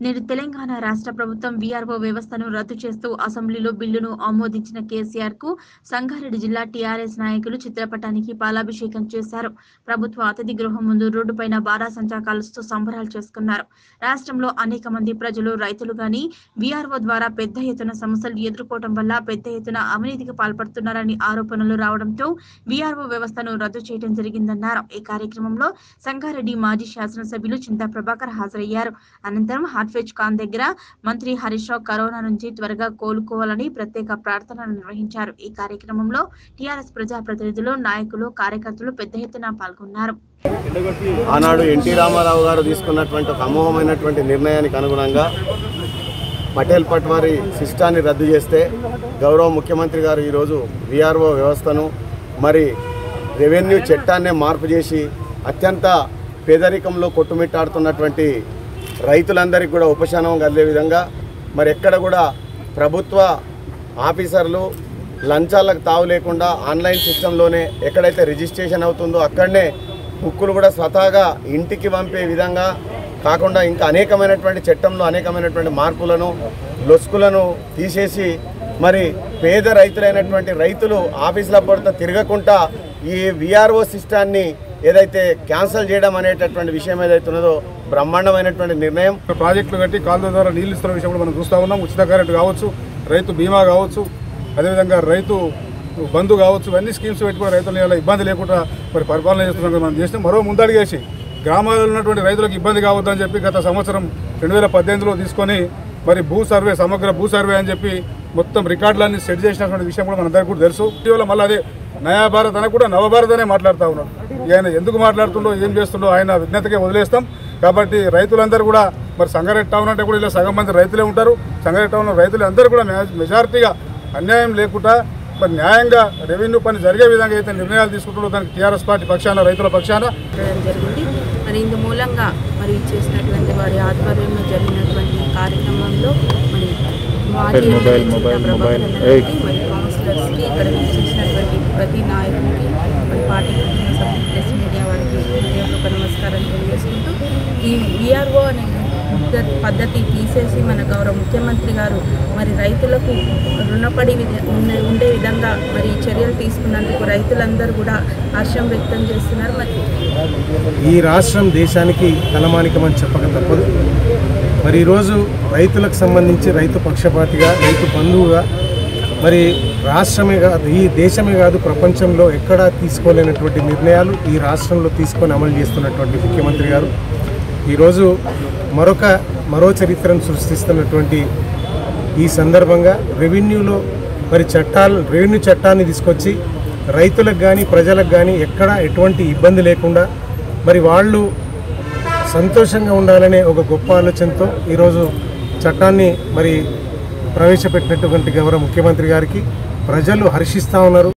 నేడు తెలంగాణ రాష్ట్ర ప్రభుత్వం వీఆర్ఓ వ్యవస్థను రద్దు చేస్తూ అసెంబ్లీలో బిల్లును ఆమోదించిన కేసీఆర్ కు సంగారెడ్డి జిల్లా టీఆర్ఎస్ నాయకులు చిత్రపటానికి పాలాభిషేకం చేశారు ప్రభుత్వ అతిథి గృహం ముందు రోడ్డుపైన బారాసంచా కాలుస్తూ సంబరాలు చేసుకున్నారు రాష్ట్రంలో అనేక మంది ప్రజలు రైతులు గాని వీఆర్ఓ ద్వారా పెద్ద ఎత్తున సమస్యలు ఎదుర్కోవడం వల్ల పెద్ద ఎత్తున అవినీతికి పాల్పడుతున్నారని ఆరోపణలు రావడంతో వీఆర్ఓ వ్యవస్థను రద్దు చేయడం జరిగిందన్నారు ఈ కార్యక్రమంలో సంగారెడ్డి మాజీ శాసనసభ్యులు చింతా ప్రభాకర్ హాజరయ్యారు అనంతరం హార్ట్వేజ్ ఖాన్ దగ్గర మంత్రి హరీష్ రావు కరోనా నుంచి త్వరగా కోలుకోవాలని ప్రత్యేక ప్రార్థనలు నిర్వహించారు ఈ కార్యక్రమంలో టీఆర్ఎస్ ప్రజాప్రతినిధులు నాయకులు కార్యకర్తలు పెద్ద ఎత్తున పాల్గొన్నారు ఆనాడు ఎన్టీ రామారావు గారు తీసుకున్నటువంటి ఒక అమోఘమైనటువంటి నిర్ణయానికి అనుగుణంగా పటేల్ పట్వారి సిస్టాన్ని రద్దు చేస్తే గౌరవ ముఖ్యమంత్రి గారు ఈరోజు విఆర్ఓ వ్యవస్థను మరి రెవెన్యూ చట్టాన్నే మార్పు చేసి అత్యంత పేదరికంలో కొట్టుమిట్టాడుతున్నటువంటి రైతులందరికీ కూడా ఉపశమనం కలిగే విధంగా మరి ఎక్కడ కూడా ప్రభుత్వ ఆఫీసర్లు లంచాలకు తావు లేకుండా ఆన్లైన్ సిస్టంలోనే ఎక్కడైతే రిజిస్ట్రేషన్ అవుతుందో అక్కడనే బుక్కులు కూడా స్వతహాగా ఇంటికి పంపే విధంగా కాకుండా ఇంకా అనేకమైనటువంటి చట్టంలో అనేకమైనటువంటి మార్పులను లొసుకులను తీసేసి మరి పేద రైతులైనటువంటి రైతులు ఆఫీసుల పొడత తిరగకుండా ఈ విఆర్ఓ సిస్టాన్ని ఏదైతే క్యాన్సిల్ చేయడం అనేటటువంటి విషయం ఏదైతే ఉన్నదో బ్రహ్మాండమైనటువంటి నిర్ణయం ప్రాజెక్టులు కట్టి కాలువ ద్వారా నీళ్లు ఇస్తున్న విషయం కూడా మనం చూస్తూ ఉన్నాం ఉచిత కరెంటు కావచ్చు రైతు బీమా కావచ్చు అదేవిధంగా రైతు బంధు కావచ్చు ఇవన్నీ స్కీమ్స్ పెట్టి కూడా రైతులు ఇలా ఇబ్బంది లేకుండా మరి పరిపాలన చేస్తున్నాం కదా మనం చేసినాం మరో ముందడిగేసి గ్రామాలలో ఉన్నటువంటి రైతులకు ఇబ్బంది కావద్దని చెప్పి గత సంవత్సరం రెండు వేల పద్దెనిమిదిలో తీసుకొని మరి భూ సర్వే సమగ్ర భూ సర్వే అని చెప్పి మొత్తం రికార్డులన్నీ సెట్ చేసినటువంటి విషయం కూడా మనందరికీ కూడా తెలుసు ఇటీవల మళ్ళీ అదే నయా భారత్ అని కూడా నవభారత్ అనే మాట్లాడుతూ ఉన్నాడు ఆయన ఎందుకు మాట్లాడుతుండో ఏం చేస్తుండో ఆయన విజ్ఞతకే వదిలేస్తాం కాబట్టి రైతులందరూ కూడా మరి సంగారెడ్డి టౌన్ అంటే కూడా ఇలా సగం మంది రైతులే ఉంటారు సంగారెడ్డి టౌన్లో రైతులు అందరూ కూడా మెజా- మెజారిటీగా అన్యాయం లేకుండా మరి న్యాయంగా రెవెన్యూ పని జరిగే విధంగా అయితే నిర్ణయాలు తీసుకుంటుందో దానికి టీఆర్ఎస్ పార్టీ పక్షాన రైతుల పక్షాన చేయడం జరిగింది మరి ఇందు మూలంగా మరి చేసినటువంటి వారి ఆధ్వర్యంలో జరిగినటువంటి కార్యక్రమంలో మరి మాజీ ఎమ్మెల్యే చింతా ప్రభాకర్ అన్నగారికి, మరి కౌన్సిలర్స్కి ఇక్కడ చేసినటువంటి ప్రతి నాయకునికి మరి పార్టీ కుటుంబ సభ్యులు ప్రెస్ మీడియా వారికి హృదయపూర్వక నమస్కారం తెలియజేసుకుంటూ ఈ విఆర్ఓ అనే పద్ధ- పద్ధతి తీసేసి మన గౌరవ ముఖ్యమంత్రి గారు మరి రైతులకు రుణపడి విధ- ఉండే ఉండే విధంగా మరి చర్యలు తీసుకున్నందుకు రైతులందరూ కూడా హర్షం వ్యక్తం చేస్తున్నారు మరి ఈ రాష్ట్రం దేశానికి తలమానికమని చెప్పక తప్పదు మరి ఈరోజు రైతులకు సంబంధించి రైతు పక్షపాతిగా రైతు బంధువుగా మరి రాష్ట్రమే కాదు ఈ దేశమే కాదు ప్రపంచంలో ఎక్కడా తీసుకోలేనటువంటి నిర్ణయాలు ఈ రాష్ట్రంలో తీసుకొని అమలు చేస్తున్నటువంటి ముఖ్యమంత్రి గారు ఈరోజు మరొక మరో చరిత్రను సృష్టిస్తున్నటువంటి ఈ సందర్భంగా రెవెన్యూలో మరి చట్టాలు రెవెన్యూ చట్టాన్ని తీసుకొచ్చి రైతులకు కానీ ప్రజలకు కానీ ఎక్కడ ఎటువంటి ఇబ్బంది లేకుండా మరి వాళ్ళు సంతోషంగా ఉండాలనే ఒక గొప్ప ఆలోచనతో ఈరోజు చట్టాన్ని మరి ప్రవేశపెట్టినటువంటి గౌరవ ముఖ్యమంత్రి గారికి ప్రజలు హర్షిస్తూ ఉన్నారు